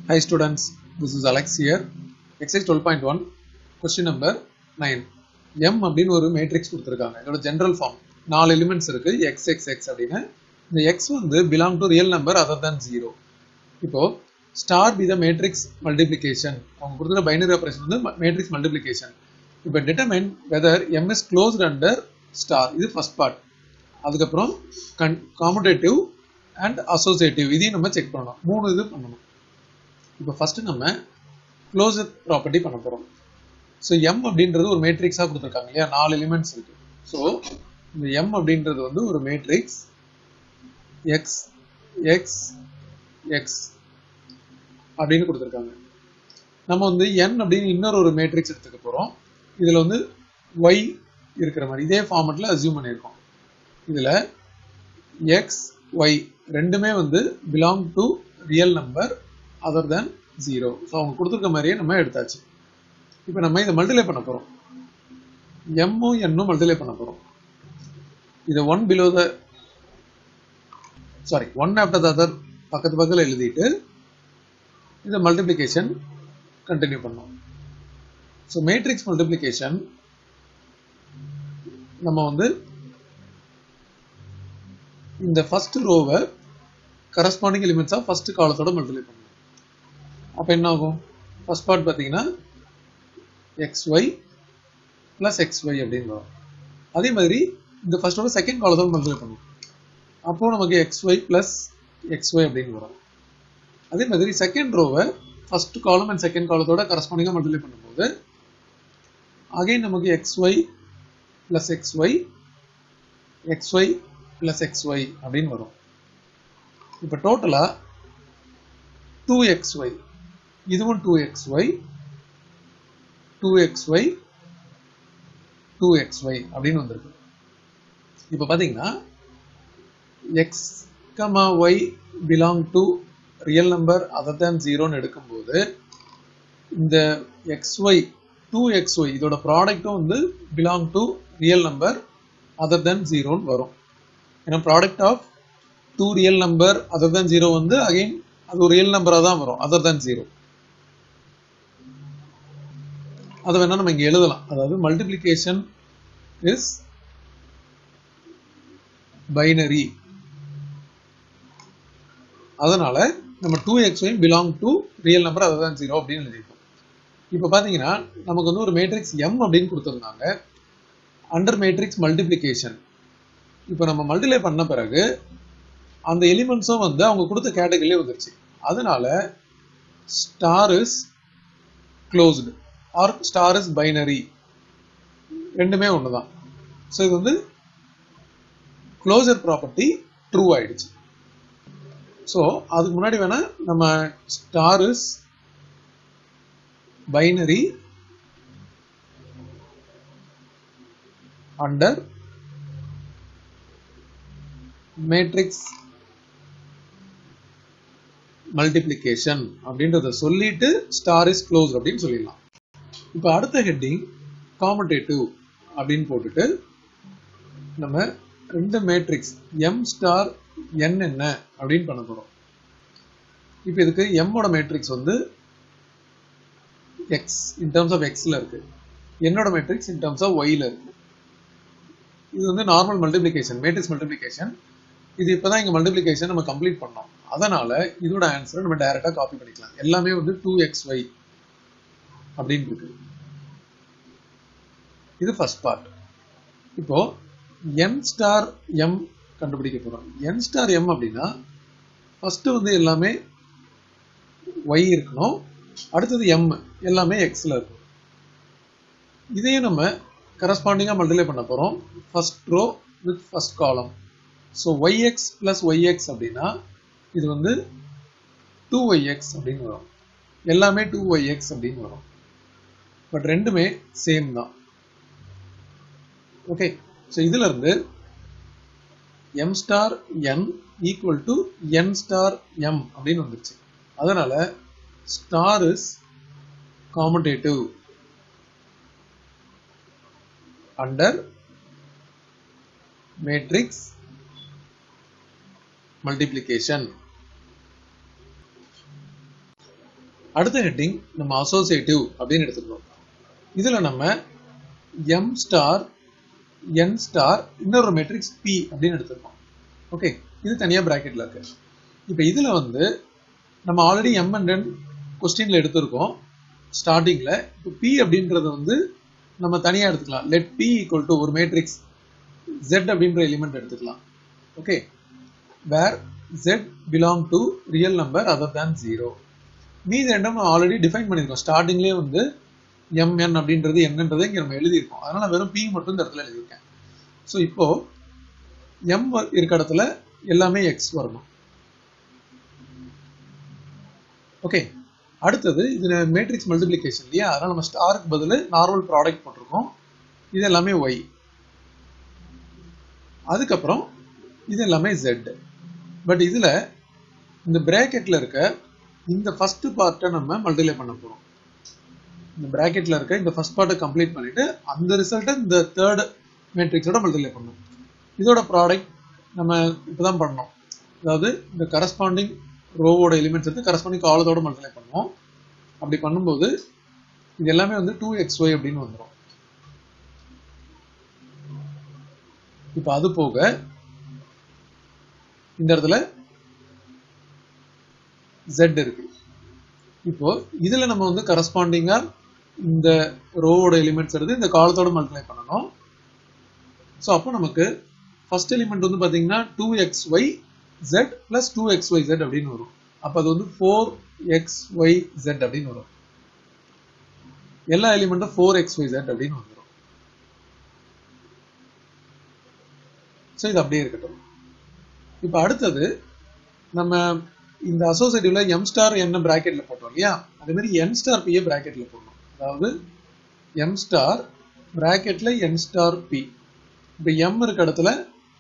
Hi students, this is Alex here. Exercise 12.1, question number 9. M அப்படின்னு ஒரு matrix கொடுத்துருக்காங்க இதோட ஜென்ரல் ஃபார்ம் நாலு எலிமெண்ட்ஸ் இருக்கு எக்ஸ் எக்ஸ் எக்ஸ் அப்படின்னு இந்த எக்ஸ் வந்து belong to real number other than zero இப்போ star be the matrix multiplication அவங்க கொடுத்துருக்க பைனரி ஆபரேஷன் வந்து மேட்ரிக்ஸ் மல்டிப்ளிகேஷன் இப்போ determine whether M is closed under star இது ஃபர்ஸ்ட் பார்ட் அதுக்கப்புறம் கன் காமுடேட்டிவ் அண்ட் அசோசியேட்டிவ் இதையும் நம்ம செக் பண்ணணும் மூணு இது பண்ணணும் இப்போ ஃபர்ஸ்ட் நம்ம க்ளோசர் ப்ராப்பர்ட்டி பண்ண போகிறோம் ஸோ எம் அப்படின்றது ஒரு மேட்ரிக்ஸாக கொடுத்துருக்காங்க இல்லையா நாலு எலிமெண்ட்ஸ் இருக்கு ஸோ இந்த எம் அப்படின்றது வந்து ஒரு மேட்ரிக்ஸ் எக்ஸ் எக்ஸ் எக்ஸ் அப்படின்னு கொடுத்துருக்காங்க நம்ம வந்து என் அப்படின்னு இன்னொரு ஒரு மேட்ரிக்ஸ் எடுத்துக்க போகிறோம் இதில் வந்து ஒய் இருக்கிற மாதிரி இதே ஃபார்மெட்டில் அசியூம் பண்ணியிருக்கோம் இதில் எக்ஸ் ஒய் ரெண்டுமே வந்து belong to real number other than zero so அவங்க கொடுத்துருக்க மாதிரியே நம்ம எடுத்தாச்சு இப்போ நம்ம இதை மல்டிப்ளை பண்ண போகிறோம் எம்மும் என்னும் மல்டிப்ளை பண்ண போகிறோம் இதை one below the sorry one after the other பக்கத்து பக்கத்தில் எழுதிட்டு இதை மல்டிப்ளிகேஷன் கண்டினியூ பண்ணோம் ஸோ மேட்ரிக்ஸ் மல்டிப்ளிகேஷன் நம்ம வந்து இந்த ஃபர்ஸ்ட் ரோவை கரஸ்பாண்டிங் எலிமெண்ட்ஸாக ஃபர்ஸ்ட் காலத்தோட மல்டிப்ளை பண்ணணும் அப்போ என்ன ஆகும் ஃபர்ஸ்ட் பார்ட் பார்த்தீங்கன்னா X Y plus X Y அப்படின்னு வரும் அதே மாதிரி இந்த ஃபர்ஸ்ட் ரோவை செகண்ட் காலத்தோட மல்டிப்ளை பண்ணும் அப்போ நமக்கு X Y plus X Y அப்படின்னு வரும் அதே மாதிரி செகண்ட் ரோவை ஃபர்ஸ்ட் காலம் அண்ட் செகண்ட் காலத்தோட கரஸ்பாண்டிங்காக மல்டிப்ளை பண்ணும்போது அகைன் நமக்கு X Y plus X Y X Y plus X Y அப்படின்னு வரும் இப்போ டோட்டலாக டூ எக்ஸ் ஒய் இதுவும் two X Y two X Y two X Y அப்படின்னு வந்திருக்கு இப்போ பார்த்தீங்கன்னா X comma Y belong to real number other than ஜீரோன்னு எடுக்கும்போது இந்த X Y two X Y இதோட ப்ராடக்ட்டும் வந்து belong to real number other than ஜீரோன்னு வரும் ஏன்னா product of two real number other than zero வந்து அகைன் அது ஒரு ரியல் நம்பராக தான் வரும் அதர் தேன் ஜீரோ அதை வேணா நம்ம இங்க எழுதலாம் அதாவது மல்டிப்ளிகேஷன் இஸ் பைனரி அதனால நம்ம two X Y belong to real number other than zero அப்படின்னு எழுதிருக்கோம் இப்போ பார்த்தீங்கன்னா நமக்கு வந்து ஒரு மேட்ரிக்ஸ் எம் அப்படின்னு கொடுத்துருந்தாங்க அண்டர் மேட்ரிக்ஸ் மல்டிப்ளிகேஷன் இப்போ நம்ம மல்டிப்ளை பண்ண பிறகு அந்த எலிமெண்ட்ஸும் வந்து அவங்க கொடுத்த கேட்டகரியிலே வந்துருச்சு அதனால star is closed or star is binary ரெண்டுமே ஒன்று தான் ஸோ இது வந்து க்ளோசர் ப்ராப்பர்ட்டி ட்ரூ ஆயிடுச்சு ஸோ அதுக்கு முன்னாடி வேணா நம்ம star is binary under matrix multiplication அப்படின்றத சொல்லிட்டு ஸ்டார் இஸ் க்ளோஸ் அப்படின்னு சொல்லிடலாம் இப்போ அடுத்த ஹெட்டிங் காமடேட்டிவ் அப்படின்னு போட்டுட்டு நம்ம ரெண்டு மேட்ரிக்ஸ் எம் ஸ்டார் என் என்ன அப்படின்னு பண்ண போறோம் இப்போ இதுக்கு எம்மோட மேட்ரிக்ஸ் வந்து எக்ஸ் இன் டர்ம்ஸ் ஆஃப் எக்ஸ்ல இருக்கு என்னோட மேட்ரிக்ஸ் இன் டர்ம்ஸ் ஆஃப் ஒய்ல இருக்கு இது வந்து நார்மல் மல்டிப்ளிகேஷன் மேட்ரிக்ஸ் மல்டிப்ளிகேஷன் இது இப்போதான் இங்க மல்டிப்ளிகேஷன் நம்ம கம்ப்ளீட் பண்ணோம் அதனால இதோட ஆன்சரை நம்ம டைரக்டா காப்பி பண்ணிக்கலாம் எல்லாமே வந்து டூ எக்ஸ் ஒய் அப்படின்னு இருக்கு இது ஃபர்ஸ்ட் பார்ட் இப்போ என் ஸ்டார் எம் கண்டுபிடிக்க போறோம் என் ஸ்டார் எம் அப்படின்னா ஃபர்ஸ்ட் வந்து எல்லாமே ஒய் இருக்கணும் அடுத்தது எம் எல்லாமே எக்ஸ்ல இருக்கும் இதையும் நம்ம கரஸ்பாண்டிங்காக மல்டிப்ளை பண்ண போகிறோம் first row with first column so Y X plus Y X அப்படின்னா இது வந்து டூ ஒய் எக்ஸ் அப்படின்னு வரும் எல்லாமே டூ ஒய் எக்ஸ் அப்படின்னு வரும் பட் ரெண்டுமே சேம் தான் ஓகே ஸோ இதுல இருந்து M star N equal to N star M அப்படின்னு வந்துருச்சு அதனால star is commutative under matrix multiplication அடுத்த ஹெட்டிங் நம்ம அசோசியேட்டிவ் அப்படின்னு எடுத்துக்கிறோம் இதுல நம்ம எம் ஸ்டார் என் ஸ்டார் இன்னொரு மெட்ரிக்ஸ் பி அப்படின்னு எடுத்துருக்கோம் ஓகே இது தனியா பிராக்கெட்ல இருக்கு இப்போ இதுல வந்து நம்ம ஆல்ரெடி எம் அண்ட் என் கொஸ்டின்ல எடுத்திருக்கோம் ஸ்டார்டிங்ல இப்போ பி அப்படின்றது வந்து நம்ம தனியா எடுத்துக்கலாம் லெட் பி ஈக்குவல் டு ஒரு மேட்ரிக்ஸ் ஜெட் அப்படின்ற எலிமெண்ட் எடுத்துக்கலாம் okay where Z belong to real number other than zero மீது ரெண்டும் ஆல்ரெடி டிஃபைன் பண்ணியிருக்கோம் ஸ்டார்டிங்லேயே வந்து எம்என் அப்படின்றது என்னன்றதை இங்கே நம்ம எழுதியிருக்கோம் அதனால வெறும் பி மட்டும் இந்த இடத்துல எழுதியிருக்கேன் ஸோ இப்போ எம் இருக்க இடத்துல எல்லாமே எக்ஸ் வரணும் ஓகே அடுத்தது இது மேட்ரிக்ஸ் மல்டிப்ளிகேஷன் இல்லையா அதனால நம்ம ஸ்டாருக்கு பதில் நார்மல் ப்ராடக்ட் போட்டிருக்கோம் இது எல்லாமே ஒய் அதுக்கப்புறம் இது எல்லாமே ஜெட் பட் இதுல இந்த பிராக்கெட்ல இருக்க இந்த ஃபர்ஸ்ட் பார்ட்டை நம்ம மல்டிப்ளை பண்ண போறோம் இந்த பிராக்கெட்ல இருக்க இந்த ஃபர்ஸ்ட் பார்ட்டை கம்ப்ளீட் பண்ணிட்டு அந்த ரிசல்ட்டை இந்த தேர்ட் மேட்ரிக்ஸோட மல்டிப்ளை பண்ணணும் இதோட ப்ராடக்ட் நம்ம இப்பதான் பண்ணோம் அதாவது இந்த கரஸ்பாண்டிங் ரோவோட எலிமெண்ட்ஸ் எடுத்து கரஸ்பாண்டிங் காலத்தோட மல்டிப்ளை பண்ணுவோம் அப்படி பண்ணும்போது இது எல்லாமே வந்து டூ எக்ஸ் ஒய் அப்படின்னு வந்துடும் இப்போ அது போக இந்த இடத்துல Z இருக்கு இப்போ இதுல நம்ம வந்து கரஸ்பாண்டிங்கா இந்த ரோவோட எலிமெண்ட்ஸ் எடுத்து இந்த காலத்தோட மல்டிப்ளை பண்ணணும் ஸோ அப்போ நமக்கு ஃபர்ஸ்ட் எலிமெண்ட் வந்து பாத்தீங்கன்னா two X Y Z plus two X Y Z அப்படின்னு வரும் அப்போ அது வந்து ஃபோர் எக்ஸ் ஒய் ஜெட் அப்படின்னு வரும் எல்லா எலிமெண்ட்டும் ஃபோர் எக்ஸ் ஒய் ஜெட் அப்படின்னு வந்துடும் ஸோ இது அப்படியே இருக்கட்டும் இப்போ அடுத்தது நம்ம இந்த அசோசியேட்டிவ்ல எம் ஸ்டார் என்ன பிராக்கெட்ல போட்டோம் இல்லையா அதே மாதிரி என் ஸ்டார் பியை பிராக்கெட்ல போடணும் அதாவது எம் ஸ்டார் பிராக்கெட்ல என் ஸ்டார் பி இப்போ எம் இருக்க இடத்துல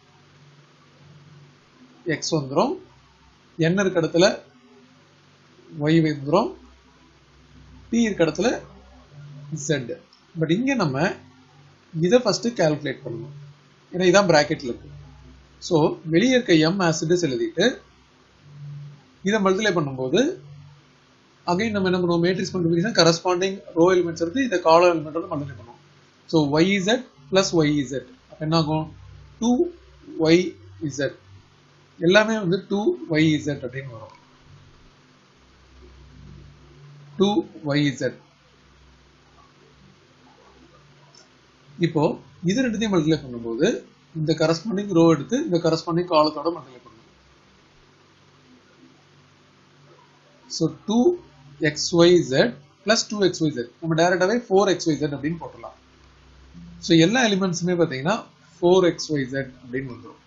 எக்ஸ் வந்துடும் என் இருக்க இடத்துல ஒய் வந்துடும் பி இருக்க இடத்துல Z பட் இங்க நம்ம இதை ஃபர்ஸ்ட் கால்குலேட் பண்ணணும் ஏன்னா இதான் பிராக்கெட்ல இருக்கு ஸோ வெளியே இருக்க எம் ஆசிட்ஸ் எழுதிட்டு இதை மல்டிப்ளை பண்ணும்போது அகைன் நம்ம என்ன பண்ணுவோம் matrix multiplication corresponding row elements எடுத்து இதை காலர் எலிமெண்டோட மல்டிப்ளை பண்ணுவோம் so Y Z plus Y Z அப்போ என்ன ஆகும் டூ ஒய் இசட் எல்லாமே வந்து டூ ஒய் இசட் அப்படின்னு வரும் டூ ஒய் இசட் இப்போ இது ரெண்டுத்தையும் மல்டிப்ளை பண்ணும்போது இந்த கரஸ்பாண்டிங் ரோ எடுத்து இந்த கரஸ்பாண்டிங் காலத்தோட மல்டிப்ளை பண்ணணும் so two X Y Z plus two X Y Z நம்ம டேரக்டாவே ஃபோர் எக்ஸ் ஒய் ஜெட் அப்படின்னு போட்டுடலாம் ஸோ எல்லா எலிமெண்ட்ஸுமே பார்த்தீங்கன்னா ஃபோர் எக்ஸ் ஒய் ஜெட் அப்படின்னு வந்துடும்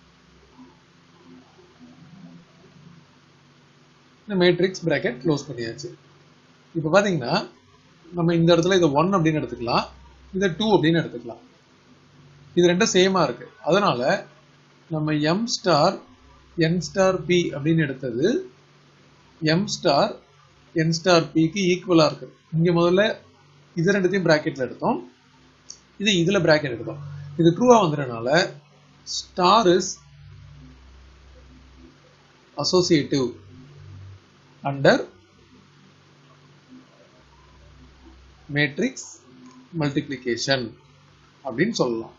இந்த மேட்ரிக்ஸ் பிராக்கெட் க்ளோஸ் பண்ணியாச்சு இப்போ பார்த்தீங்கன்னா நம்ம இந்த இடத்துல இதை ஒன் அப்படின்னு எடுத்துக்கலாம் இதை டூ அப்படின்னு எடுத்துக்கலாம் இது ரெண்டும் சேமா இருக்கு அதனால நம்ம M star N star B அப்படின்னு எடுத்தது எம் ஸ்டார் என் ஸ்டார் பிக்கு ஈக்குவலா இருக்கு இங்க முதல்ல இது ரெண்டுத்தையும் பிராக்கெட்ல எடுத்தோம் இது இதுல பிராக்கெட் எடுத்தோம் இது ட்ரூவா வந்துடுறதுனால star is associative under matrix multiplication அப்படின்னு சொல்லலாம்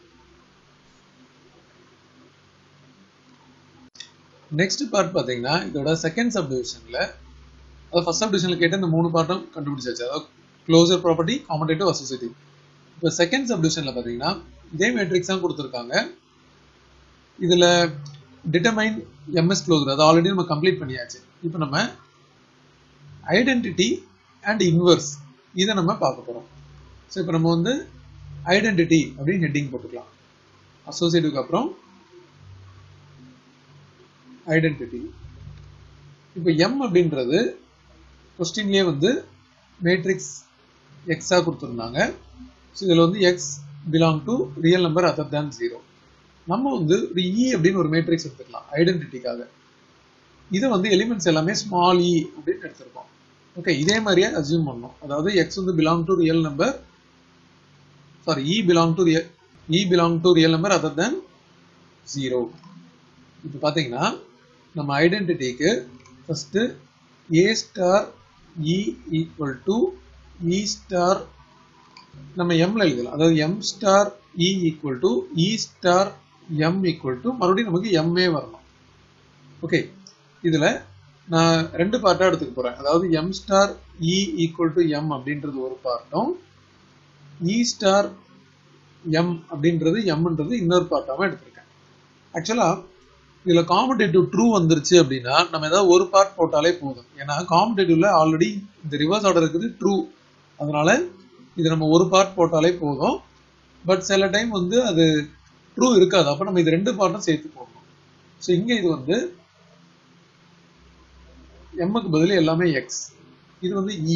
நெக்ஸ்ட் பார்ட் பார்த்தீங்கன்னா இதோட செகண்ட் சப்டிவிஷன்ல அதாவது ஃபர்ஸ்ட் சப்டிவிஷன்ல கேட்ட இந்த மூணு பார்ட்டும் கண்டுபிடிச்சாச்சு அதாவது க்ளோசர் ப்ராப்பர்ட்டி காமடேட்டிவ் அசோசியேட்டிவ் இப்போ செகண்ட் சப்டிவிஷன்ல பார்த்தீங்கன்னா இதே மேட்ரிக்ஸ் தான் கொடுத்துருக்காங்க இதுல டிட்டர்மைன் எம்எஸ் க்ளோசர் அது ஆல்ரெடி நம்ம கம்ப்ளீட் பண்ணியாச்சு இப்போ நம்ம ஐடென்டிட்டி அண்ட் இன்வர்ஸ் இதை நம்ம பார்க்க போறோம் ஸோ இப்போ நம்ம வந்து ஐடென்டிட்டி அப்படின்னு ஹெட்டிங் போட்டுக்கலாம் அசோசியேட்டிவ்க்கு அப்புறம் ஐடென்டிட்டி இப்போ எம் அப்படின்றது கொஸ்டின்லேயே வந்து மேட்ரிக்ஸ் எக்ஸாக கொடுத்துருந்தாங்க ஸோ இதில் வந்து X belong to real number other than zero நம்ம வந்து ஒரு இ அப்படின்னு ஒரு மேட்ரிக்ஸ் எடுத்துக்கலாம் ஐடென்டிட்டிக்காக இதை வந்து எலிமெண்ட்ஸ் எல்லாமே ஸ்மால் இ அப்படின்னு எடுத்திருக்கோம் ஓகே இதே மாதிரியே அசியூம் பண்ணோம் அதாவது எக்ஸ் வந்து belong to real number sorry E belong to real E belong to real number other than zero இப்போ பார்த்தீங்கன்னா நம்ம ஐடென்டிட்டிக்கு first A star E equal to E star நம்ம எம்ல எழுதலாம் அதாவது M star E equal to E star M equal to மறுபடியும் நமக்கு எம்ஏ வரணும் ஓகே இதுல நான் ரெண்டு பார்ட்டா எடுத்துக்க போறேன் அதாவது M star E equal to M அப்படின்றது ஒரு பார்ட்டும் இ ஸ்டார் எம் அப்படின்றது எம்ன்றது இன்னொரு பார்ட்டாவும் எடுத்திருக்கேன் ஆக்சுவலா இதுல காம்படேட்டிவ் ட்ரூ வந்துருச்சு அப்படின்னா நம்ம ஏதாவது ஒரு பார்ட் போட்டாலே போதும் ஏன்னா காம்படேட்டிவ்ல ஆல்ரெடி இந்த ரிவர்ஸ் ஆர்டர் இருக்குது ட்ரூ அதனால இது நம்ம ஒரு பார்ட் போட்டாலே போதும் பட் சில டைம் வந்து அது ட்ரூ இருக்காது அப்ப நம்ம இது ரெண்டு பார்ட்டும் சேர்த்து போடணும் ஸோ இங்க இது வந்து எம்முக்கு பதில் எல்லாமே எக்ஸ் இது வந்து இ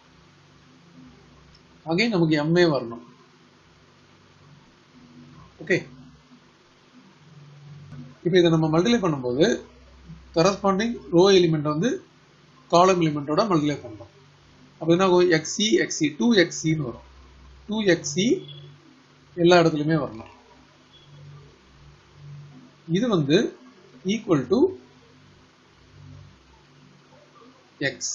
அகைன் நமக்கு எம்ஏ வரணும் ஓகே இப்போ இதை நம்ம மல்டிப்ளை பண்ணும்போது கரஸ்பாண்டிங் ரோ எலிமெண்ட் வந்து காலம் எலிமெண்டோட மல்டிப்ளை பண்ணுறோம் அப்போ என்ன ஆகும் எக்ஸி எக்ஸி டூ எக்ஸின்னு வரும் டூ எக்ஸி எல்லா இடத்துலையுமே வரணும் இது வந்து ஈக்குவல் டு எக்ஸ்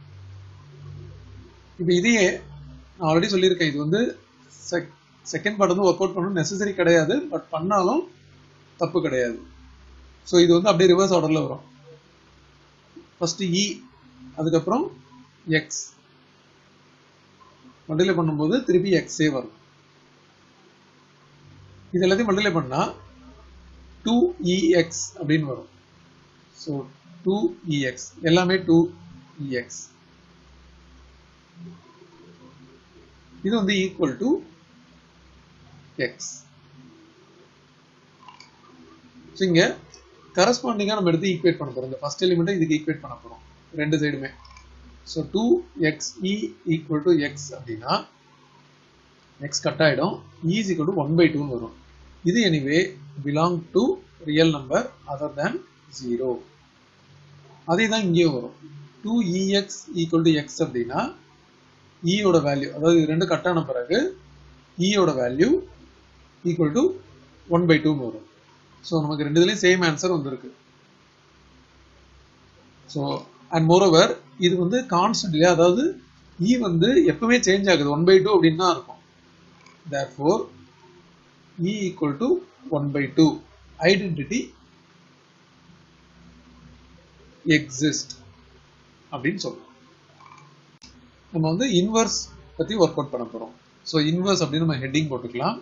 இப்போ இதையே நான் ஆல்ரெடி சொல்லியிருக்கேன் இது வந்து செகண்ட் பார்ட் வந்து ஒர்க் அவுட் பண்ணணும் நெசசரி கிடையாது பட் பண்ணாலும் தப்பு கிடையாது ஸோ இது வந்து அப்படியே ரிவர்ஸ் ஆர்டரில் வரும் ஃபர்ஸ்ட் இ அதுக்கப்புறம் எக்ஸ் மல்டிப்ளை பண்ணும்போது திருப்பி எக்ஸே வரும் இது எல்லாத்தையும் மல்டிப்ளை பண்ணா டூ இஎக்ஸ் அப்படின்னு வரும் ஸோ டூ இஎக்ஸ் எல்லாமே டூ இஎக்ஸ் இது வந்து ஈக்குவல் டு எக்ஸ் ஸோ இங்க கரஸ்பாண்டிங்காக நம்ம எடுத்து ஈக்குவேட் பண்ண போறோம் இந்த ஃபர்ஸ்ட் எலிமெண்ட்டை இதுக்கு ஈக்குவேட் பண்ண போறோம் ரெண்டு சைடுமே so two X E equal to X அப்படின்னா எக்ஸ் கட் ஆகிடும் E is equal to one by டூன்னு வரும் இது anyway belong to real number other than zero அதே தான் இங்கேயும் வரும் two EX equal to X அப்படின்னா ஈயோட வேல்யூ அதாவது இது ரெண்டு கட் ஆன பிறகு ஈயோட value equal to one by டூன்னு வரும் ஸோ நமக்கு ரெண்டு இதுலேயும் சேம் ஆன்சர் வந்திருக்கு ஸோ அண்ட் மோரோவர் இது வந்து கான்ஸ்டன்ட் இல்லையா அதாவது இ வந்து எப்பவுமே சேஞ்ச் ஆகுது ஒன் பை டூ அப்படின்னு தான் இருக்கும் therefore E equal to one by two identity exist அப்படின்னு சொல்றோம் நம்ம வந்து இன்வர்ஸ் பத்தி ஒர்க் அவுட் பண்ண போறோம் ஸோ இன்வர்ஸ் அப்படின்னு நம்ம ஹெட்டிங் போட்டுக்கலாம்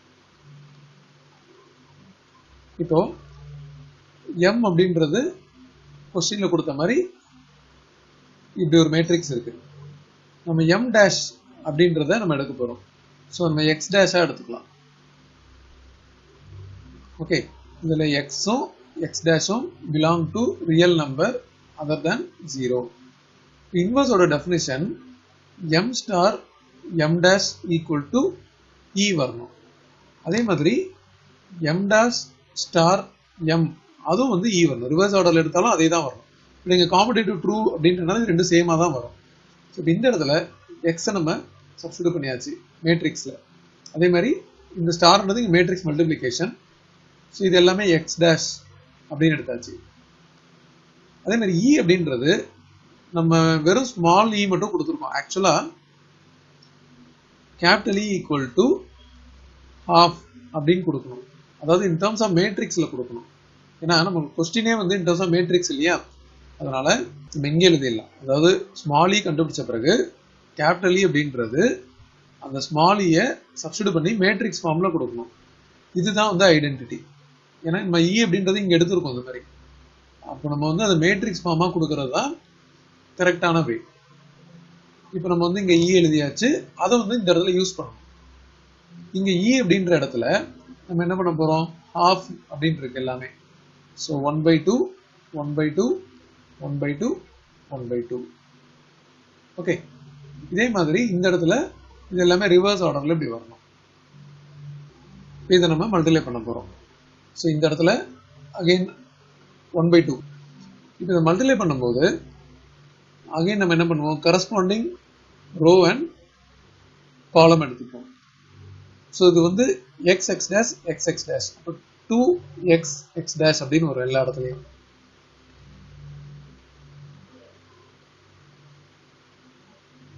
இப்போ எம் அப்படின்றது கொஸ்டின்ல கொடுத்த மாதிரி இப்படி ஒரு மேட்ரிக்ஸ் இருக்கு நம்ம எம் டேஷ் அப்படின்றத நம்ம எடுக்க போறோம் ஸோ நம்ம எக்ஸ் டேஷா எடுத்துக்கலாம் ஓகே இதுல எக்ஸும் எக்ஸ் டேஷும் belong to real number other than zero இன்வர்ஸோட definition M star M dash equal to E வரணும் அதே மாதிரி எம் டேஷ் ஸ்டார் எம் அதுவும் வந்து இ வரணும் ரிவர்ஸ் ஆர்டர்ல எடுத்தாலும் அதே தான் வரணும் இப்போ நீங்கள் காம்படேட்டிவ் ட்ரூ அப்படின்றனால ரெண்டு சேமாக தான் வரும் ஸோ இப்போ இந்த இடத்துல எக்ஸை நம்ம சப்ஸ்டியூட் பண்ணியாச்சு மேட்ரிக்ஸில் அதே மாதிரி இந்த ஸ்டார்ன்றது இங்கே மேட்ரிக்ஸ் மல்டிப்ளிகேஷன் ஸோ இது எல்லாமே எக்ஸ் டேஷ் அப்படின்னு எடுத்தாச்சு அதே மாதிரி இ அப்படின்றது நம்ம வெறும் ஸ்மால் இ மட்டும் கொடுத்துருக்கோம் ஆக்சுவலா capital E equal to half அப்படின்னு கொடுக்கணும் அதாவது இன் டேர்ம்ஸ் ஆஃப் மேட்ரிக்ஸ்ல கொடுக்கணும் ஏன்னா நம்ம கொஸ்டினே வந்து இன் டேர்ம்ஸ் ஆஃப் மேட்ரிக்ஸ் இல்லையா அதனால நம்ம இங்கே எழுதிடலாம் அதாவது ஸ்மால் இ கண்டுபிடிச்ச பிறகு கேபிட்டல் இ அப்படின்றது அந்த ஸ்மால் இயை சப்ஸ்டியூட் பண்ணி மேட்ரிக்ஸ் ஃபார்ம்ல கொடுக்கணும் இதுதான் வந்து ஐடென்டிட்டி ஏன்னா நம்ம இ அப்படின்றது இங்க எடுத்திருக்கோம் இந்த மாதிரி அப்போ நம்ம வந்து அதை மேட்ரிக்ஸ் ஃபார்மாக கொடுக்கறது தான் கரெக்டான வே இப்போ நம்ம வந்து இங்க இ எழுதியாச்சு அதை வந்து இந்த இடத்துல யூஸ் பண்ணணும் இங்க இ அப்படின்ற இடத்துல நம்ம என்ன பண்ண போறோம் ஹாஃப் அப்படின்னு இருக்கு எல்லாமே so one by two one by two one by two one by two okay இதே மாதிரி இந்த இடத்துல இது எல்லாமே ரிவர்ஸ் ஆர்டர்ல இப்படி வரணும் இதை நம்ம மல்டிப்ளை பண்ண போறோம் ஸோ இந்த இடத்துல அகைன் ஒன் பை டூ இப்போ இதை மல்டிப்ளை பண்ணும்போது அகைன் நம்ம என்ன பண்ணுவோம் கரஸ்பாண்டிங் ரோ அண்ட் காலம் எடுத்துப்போம் ஸோ இது வந்து X X dash X X dash அப்போ டூ எக்ஸ் எக்ஸ் டேஷ் அப்படின்னு வரும் எல்லா இடத்துலையும்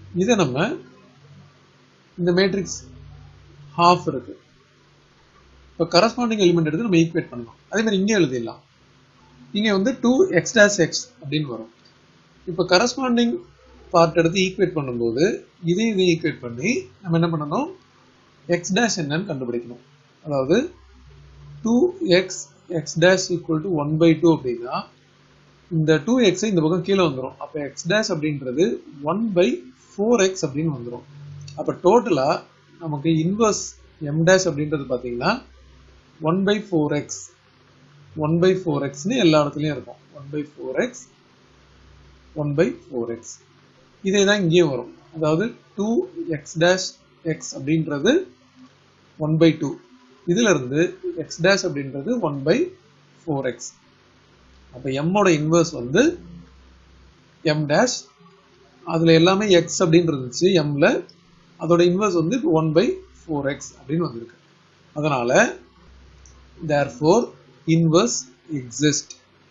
இதை நம்ம இந்த மேட்ரிக்ஸ் ஹாஃப் இருக்கு இப்போ கரஸ்பாண்டிங் எலிமெண்ட் எடுத்து நம்ம ஈக்குவேட் பண்ணலாம் அதே மாதிரி இங்கே எழுதிடலாம் இங்கே வந்து டூ எக்ஸ் டேஷ் எக்ஸ் அப்படின்னு வரும் இப்போ கரஸ்பாண்டிங் பார்ட் எடுத்து ஈக்குவேட் பண்ணும்போது இதையும் இதையும் ஈக்குவேட் பண்ணி நம்ம என்ன பண்ணணும் எக்ஸ் டேஷ் என்னன்னு கண்டுபிடிக்கணும் அதாவது two X X dash equal to one by two அப்படின்னா இந்த டூ எக்ஸ் இந்த பக்கம் கீழே வந்துடும் அப்போ எக்ஸ் டேஷ் அப்படின்றது ஒன் பை ஃபோர் எக்ஸ் அப்படின்னு வந்துடும் அப்போ டோட்டலாக நமக்கு இன்வர்ஸ் எம் டேஷ் அப்படின்றது பார்த்தீங்கன்னா one by four X one by four எக்ஸ்னு எல்லா இடத்துலையும் இருக்கும் one by four X one by four X இதே தான் இங்கேயும் வரும் அதாவது டூ எக்ஸ் டேஷ் எக்ஸ் அப்படின்றது ஒன் பை டூ இதுல இருந்து எக்ஸ் டேஷ் அப்படின்றது ஒன் பை ஃபோர் எக்ஸ் அப்போ எம்மோட இன்வர்ஸ் வந்து எம் டேஷ் அதுல எல்லாமே எக்ஸ் அப்படின்னு இருந்துச்சு எம்ல அதோட இன்வர்ஸ் வந்து ஒன் பை ஃபோர் எக்ஸ் அப்படின்னு வந்திருக்கு அதனால therefore inverse exist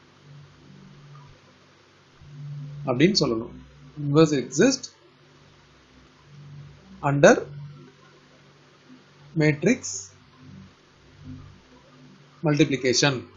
அப்படின்னு சொல்லணும் inverse exist under matrix multiplication